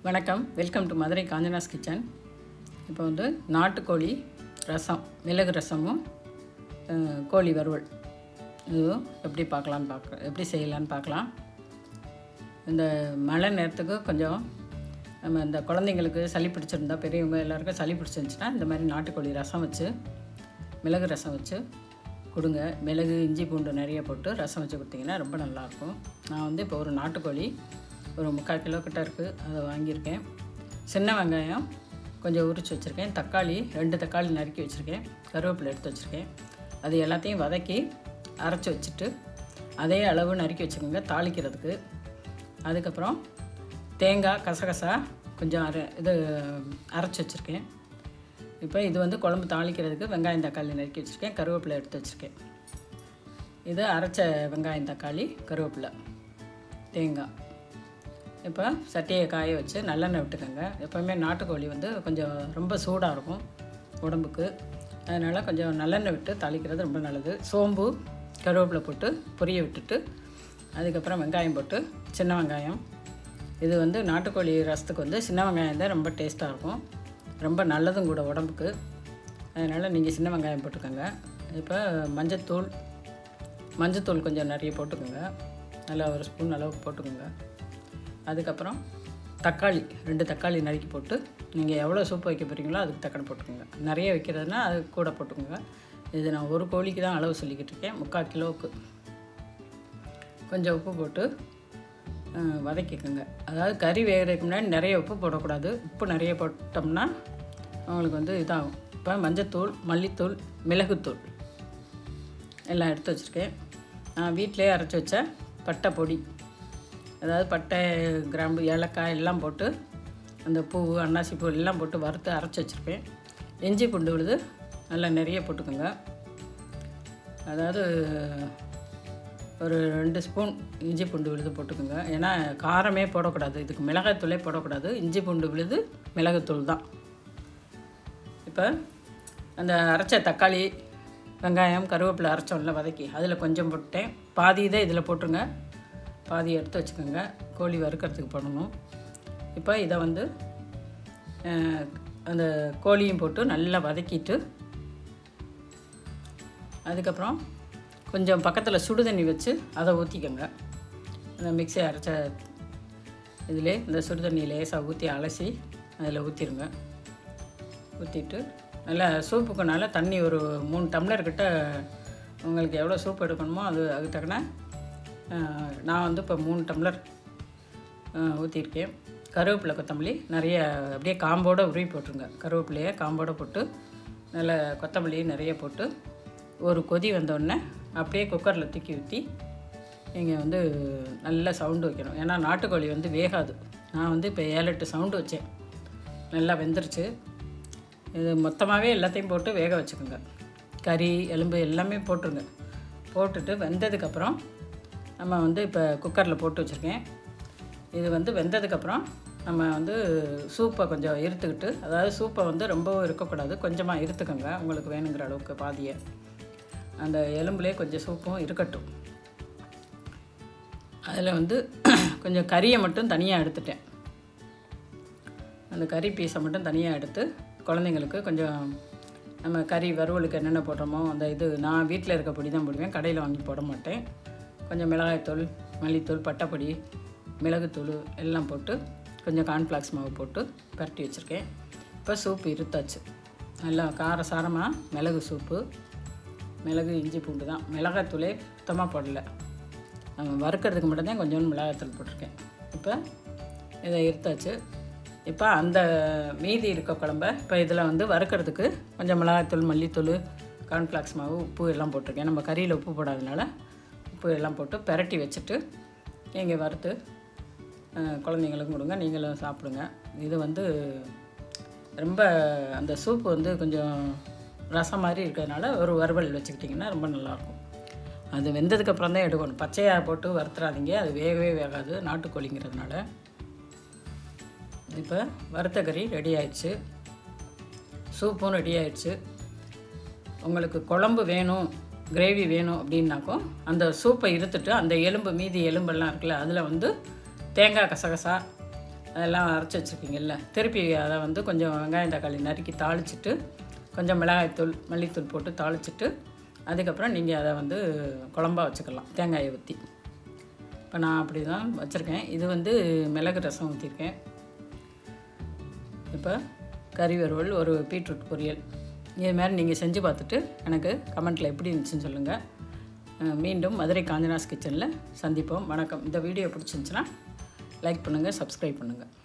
வணக்கம் welcome to Madurai Kanchana's kitchen இப்போ வந்து நாட்டுக்கோழி ரசம் மிளகு ரசமும் அஹ், கோழி வறுவல் இதுவும் எப்படி பார்க்கலான்னு பார்க்க எப்படி செய்யலான்னு பார்க்கலாம் இந்த மழை நேரத்துக்கு கொஞ்சம் நம்ம இந்த குழந்தைங்களுக்கு சளி பிடிச்சிருந்தா பெரியவங்க எல்லாருக்கும் சளி பிடிச்சிருந்துச்சுன்னா இந்த மாதிரி நாட்டுக்கோழி ரசம் வச்சு மிளகு ரசம் வச்சு கொடுங்க மிளகு இஞ்சி பூண்டு நிறைய போட்டு ரசம் வச்சு கொடுத்தீங்கன்னா ரொம்ப நல்லாயிருக்கும் நான் வந்து இப்போ ஒரு நாட்டுக்கோழி ஒரு முக்கால் கிலோ கிட்ட இருக்குது அதை வாங்கியிருக்கேன் சின்ன வெங்காயம் கொஞ்சம் உரிச்சு வச்சுருக்கேன் தக்காளி ரெண்டு தக்காளி நறுக்கி வச்சுருக்கேன் கருவேப்பிலை எடுத்து வச்சுருக்கேன் அது எல்லாத்தையும் வதக்கி அரைச்சி வச்சுட்டு அதே அளவு நறுக்கி வச்சுக்கோங்க தாளிக்கிறதுக்கு அதுக்கப்புறம் தேங்காய் கசகசா கொஞ்சம் அரை இது அரைச்சி வச்சுருக்கேன் இப்போ இது வந்து குழம்பு தாளிக்கிறதுக்கு வெங்காயம் தக்காளி நறுக்கி வச்சுருக்கேன் கருவேப்பிலை எடுத்து வச்சுருக்கேன் இது அரைச்ச வெங்காயம் தக்காளி கருவேப்பிலை தேங்காய் இப்போ சட்டியை காய வச்சு நல்லெண்ணெய் விட்டுக்கோங்க எப்போவுமே நாட்டுக்கோழி வந்து கொஞ்சம் ரொம்ப சூடாக இருக்கும் உடம்புக்கு அதனால் கொஞ்சம் நல்லெண்ணெய் விட்டு தாளிக்கிறது ரொம்ப நல்லது சோம்பு கருவேப்பிலை போட்டு பொரிய விட்டுட்டு அதுக்கப்புறம் வெங்காயம் போட்டு சின்ன வெங்காயம் இது வந்து நாட்டுக்கோழி ரசத்துக்கு வந்து சின்ன வெங்காயம் தான் ரொம்ப டேஸ்ட்டாக இருக்கும் ரொம்ப நல்லதும் கூட உடம்புக்கு அதனால் நீங்கள் சின்ன வெங்காயம் போட்டுக்கோங்க இப்போ மஞ்சத்தூள் மஞ்சத்தூள் கொஞ்சம் நிறைய போட்டுக்கோங்க நல்லா ஒரு ஸ்பூன் அளவுக்கு போட்டுக்கோங்க அதுக்கப்புறம் தக்காளி ரெண்டு தக்காளி நறுக்கி போட்டு நீங்கள் எவ்வளோ சூப் வைக்க போகிறீங்களோ அதுக்கு தக்கன போட்டுக்கோங்க நிறைய வைக்கிறதுனா அது கூட போட்டுக்கோங்க இது நான் ஒரு கோழிக்கு தான் அளவு சொல்லிக்கிட்டு இருக்கேன் முக்கால் கிலோவுக்கு கொஞ்சம் உப்பு போட்டு அஹ், வதக்கிக்கோங்க அதாவது கறி வேகிறதுக்கு முன்னாடி நிறைய உப்பு போடக்கூடாது உப்பு நிறைய போட்டோம்னா உங்களுக்கு வந்து இதாகும் இப்போ மஞ்சத்தூள் மல்லித்தூள் மிளகுத்தூள் எல்லாம் எடுத்து வச்சுருக்கேன் நான் வீட்டிலே அரைச்சி வச்ச பட்டை பொடி அதாவது பட்டை கிராம்பு ஏலக்காய் எல்லாம் போட்டு அந்த பூ அன்னாசி பூ எல்லாம் போட்டு வறுத்து அரைச்சி வச்சுருப்பேன் இஞ்சி பூண்டு விழுது நல்லா நிறைய போட்டுக்கோங்க அதாவது ஒரு ரெண்டு ஸ்பூன் இஞ்சி பூண்டு விழுது போட்டுக்கோங்க ஏன்னா காரமே போடக்கூடாது இதுக்கு மிளகாய்த்தூளே போடக்கூடாது இஞ்சி பூண்டு விழுது மிளகுத்தூள் தான் இப்போ அந்த அரைச்ச தக்காளி வெங்காயம் கருவேப்பிலை அரைச்சோம்ல வதக்கி அதில் கொஞ்சம் போட்டேன் பாதி இதை இதில் போட்டுருங்க பாதி எடுத்து வச்சுக்கோங்க கோழி வறுக்கிறதுக்கு போடணும் இப்போ இதை வந்து அஹ், அந்த கோழியும் போட்டு நல்லா வதக்கிட்டு அதுக்கப்புறம் கொஞ்சம் பக்கத்தில் சுடு தண்ணி வச்சு அதை ஊற்றிக்கோங்க அந்த மிக்ஸி அரைச்ச இதிலே இந்த சுடு தண்ணி லேசாக ஊற்றி அலசி அதில் ஊற்றிடுங்க ஊற்றிட்டு நல்லா சூப்புக்கு நல்லா தண்ணி ஒரு மூணு டம்ளர் கிட்ட உங்களுக்கு எவ்வளோ சூப் எடுக்கணுமோ அது அதுக்கு தக்கன அஹ், நான் வந்து இப்போ மூணு டம்ளர் அஹ், ஊற்றிருக்கேன் கருவேப்பிலை கொத்தமல்லி நிறைய அப்படியே காம்போடு உருவி போட்டுருங்க கருவேப்பிலையை காம்போடு போட்டு நல்ல கொத்தமல்லி நிறைய போட்டு ஒரு கொதி வந்தோடனே அப்படியே குக்கரில் தூக்கி ஊற்றி நீங்கள் வந்து நல்ல சவுண்டு வைக்கணும் ஏன்னா நாட்டுக்கோழி வந்து வேகாது நான் வந்து இப்போ ஏழு எட்டு சவுண்டு வச்சேன் நல்லா வெந்துருச்சு இது மொத்தமாகவே எல்லாத்தையும் போட்டு வேக வச்சுக்கோங்க கறி எலும்பு எல்லாமே போட்டுருங்க போட்டுட்டு வெந்ததுக்கப்புறம் நம்ம வந்து இப்போ குக்கரில் போட்டு வச்சுருக்கேன் இது வந்து வெந்ததுக்கப்புறம் நம்ம வந்து சூப்பை கொஞ்சம் இருத்துக்கிட்டு அதாவது சூப்பை வந்து ரொம்பவும் இருக்கக்கூடாது கொஞ்சமாக இருத்துக்கோங்க உங்களுக்கு வேணுங்கிற அளவுக்கு பாதியை அந்த எலும்புலேயே கொஞ்சம் சூப்பும் இருக்கட்டும் அதில் வந்து கொஞ்சம் கறியை மட்டும் தனியாக எடுத்துட்டேன் அந்த கறி பீஸை மட்டும் தனியாக எடுத்து குழந்தைங்களுக்கு கொஞ்சம் நம்ம கறி வறுவலுக்கு என்னென்ன போடுறோமோ அந்த இது நான் வீட்டில் இருக்க பொடி தான் போடுவேன் கடையில் வாங்கி போட மாட்டேன் கொஞ்சம் மிளகாய்த்தூள் மல்லித்தூள் பட்டைப்பொடி மிளகுத்தூள் எல்லாம் போட்டு கொஞ்சம் கார்ன்ஃப்ளாக்ஸ் மாவு போட்டு பரட்டி வச்சுருக்கேன் இப்போ சூப்பு இருத்தாச்சு நல்லா கார சாரமாக மிளகு சூப்பு மிளகு இஞ்சி பூண்டு தான் மிளகாய்த்தூளே சுத்தமாக போடலை நம்ம வறுக்கிறதுக்கு மட்டும்தான் கொஞ்சோண்டு மிளகாய்த்தூள் போட்டிருக்கேன் இப்போ இதை இருத்தாச்சு இப்போ அந்த மீதி இருக்க குழம்ப இப்போ இதில் வந்து வறுக்கிறதுக்கு கொஞ்சம் மிளகாய்த்தூள் மல்லித்தூள் கார்ன்ஃப்ளாக்ஸ் மாவு உப்பு எல்லாம் போட்டிருக்கேன் நம்ம கறியில் உப்பு போடாதனால உப்பு எல்லாம் போட்டு பெரட்டி வச்சுட்டு நீங்கள் வறுத்து அஹ், குழந்தைங்களுக்கும் கொடுங்க நீங்களும் சாப்பிடுங்க இது வந்து ரொம்ப அந்த சூப்பு வந்து கொஞ்சம் ரசம் மாதிரி இருக்கிறதுனால ஒரு வறுவல் வச்சுக்கிட்டிங்கன்னா ரொம்ப நல்லாயிருக்கும் அது வெந்ததுக்கப்புறம் தான் எடுக்கணும் பச்சையாக போட்டு வறுத்துறாதீங்க அது வேகவே வேகாது நாட்டுக்கோழிங்கிறதுனால இப்போ வறுத்த கறி ரெடி ஆயிடுச்சு சூப்பும் ரெடி ஆயிடுச்சு உங்களுக்கு குழம்பு வேணும் கிரேவி வேணும் அப்படின்னாக்கும் அந்த சூப்பை இருத்துட்டு அந்த எலும்பு மீதி எலும்பெல்லாம் இருக்குல்ல அதில் வந்து தேங்காய் கசகசா அதெல்லாம் அரைச்சி வச்சுருக்கீங்கல்ல திருப்பி அதை வந்து கொஞ்சம் வெங்காயம் தக்காளி நறுக்கி தாளிச்சிட்டு கொஞ்சம் மிளகாய்த்தூள் மல்லித்தூள் போட்டு தாளிச்சிட்டு அதுக்கப்புறம் நீங்கள் அதை வந்து குழம்பா வச்சுக்கலாம் தேங்காயை ஊற்றி இப்போ நான் அப்படி தான் வச்சுருக்கேன் இது வந்து மிளகு ரசம் ஊற்றிருக்கேன் இப்போ கறி வறுவல் ஒரு பீட்ரூட் பொரியல் இது மாதிரி நீங்கள் செஞ்சு பார்த்துட்டு எனக்கு கமெண்ட்டில் எப்படி இருந்துச்சுன்னு சொல்லுங்கள் அஹ் மீண்டும் மதுரை காஞ்சனாஸ் கிச்சனில் சந்திப்போம் வணக்கம் இந்த வீடியோ பிடிச்சிருந்துச்சுன்னா லைக் பண்ணுங்கள் சப்ஸ்கிரைப் பண்ணுங்கள்